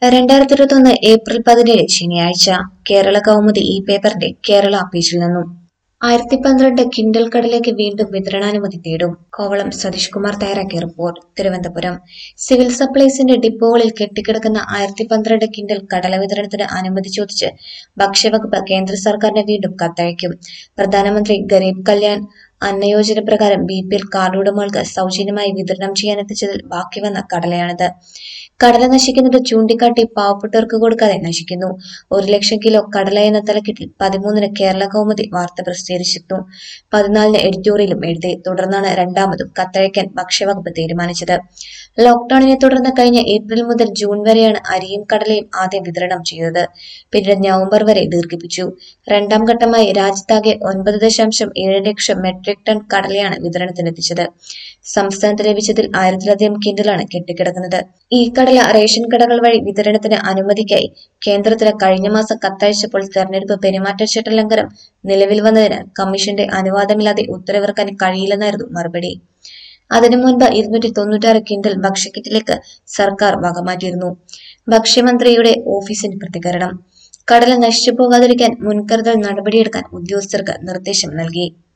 രണ്ടായിരത്തി ഇരുപത്തൊന്ന് ഏപ്രിൽ പതിനേഴ് ശനിയാഴ്ച കേരള കൗമുദി ഈ പേപ്പറിന്റെ കേരള പേജിൽ നിന്നും ആയിരത്തി പന്ത്രണ്ട് കിൻഡൽ കടലേക്ക് വീണ്ടും വിതരണാനുമതി തേടും കോവളം സതീഷ് കുമാർ തയ്യാറാക്കിയ റിപ്പോർട്ട് തിരുവനന്തപുരം സിവിൽ സപ്ലൈസിന്റെ ഡിപ്പോകളിൽ കെട്ടിക്കിടക്കുന്ന ആയിരത്തി പന്ത്രണ്ട് കിൻഡൽ കടല വിതരണത്തിന് അനുമതി ചോദിച്ച് ഭക്ഷ്യവകുപ്പ് കേന്ദ്ര സർക്കാരിന് വീണ്ടും കത്തയക്കും പ്രധാനമന്ത്രി ഗരീബ് കല്യാൺ അന്നയോജന പ്രകാരം ബി പി എൽ കാർഡ് ഉടമകൾക്ക് സൗജന്യമായി വിതരണം ചെയ്യാനെത്തിച്ചതിൽ ബാക്കി വന്ന കടലയാണിത് കടല നശിക്കുന്നത് ചൂണ്ടിക്കാട്ടി പാവപ്പെട്ടവർക്ക് കൊടുക്കാതെ നശിക്കുന്നു ഒരു ലക്ഷം കിലോ കടല എന്ന തലക്കെട്ടിൽ പതിമൂന്നിന് കേരള കൗമുദി വാർത്ത പ്രസിദ്ധീകരിച്ചിരുന്നു പതിനാലിന് എഡിറ്റോറിയലും എഴുതി തുടർന്നാണ് രണ്ടാമതും കത്തയക്കാൻ ഭക്ഷ്യവകുപ്പ് തീരുമാനിച്ചത് ലോക്ഡൌണിനെ തുടർന്ന് കഴിഞ്ഞ ഏപ്രിൽ മുതൽ ജൂൺ വരെയാണ് അരിയും കടലയും ആദ്യം വിതരണം ചെയ്തത് പിന്നീട് നവംബർ വരെ ദീർഘിപ്പിച്ചു രണ്ടാം ഘട്ടമായി രാജ്യത്താകെ ഒൻപത് ദശാംശം ഏഴ് ലക്ഷം മെട്രിക് ടൺ കടലയാണ് വിതരണത്തിനെത്തിച്ചത് സംസ്ഥാനത്ത് ലഭിച്ചതിൽ ആയിരത്തിലധികം കിൻഡലാണ് കെട്ടിക്കിടക്കുന്നത് ഈ കടല റേഷൻ കടകൾ വഴി വിതരണത്തിന് അനുമതിക്കായി കേന്ദ്രത്തിന് കഴിഞ്ഞ മാസം കത്തയച്ചപ്പോൾ തെരഞ്ഞെടുപ്പ് പെരുമാറ്റച്ചട്ട ലംഘനം നിലവിൽ വന്നതിനാൽ കമ്മീഷന്റെ അനുവാദമില്ലാതെ ഉത്തരവിറക്കാൻ കഴിയില്ലെന്നായിരുന്നു മറുപടി അതിനു മുൻപ് ഇരുന്നൂറ്റി തൊണ്ണൂറ്റാറ് കിൻഡൽ ഭക്ഷ്യക്കിറ്റിലേക്ക് സർക്കാർ വകമാറ്റിയിരുന്നു ഭക്ഷ്യമന്ത്രിയുടെ ഓഫീസിന്റെ പ്രതികരണം കടല നശിച്ചു പോകാതിരിക്കാൻ മുൻകരുതൽ നടപടിയെടുക്കാൻ ഉദ്യോഗസ്ഥർക്ക് നിർദ്ദേശം നൽകി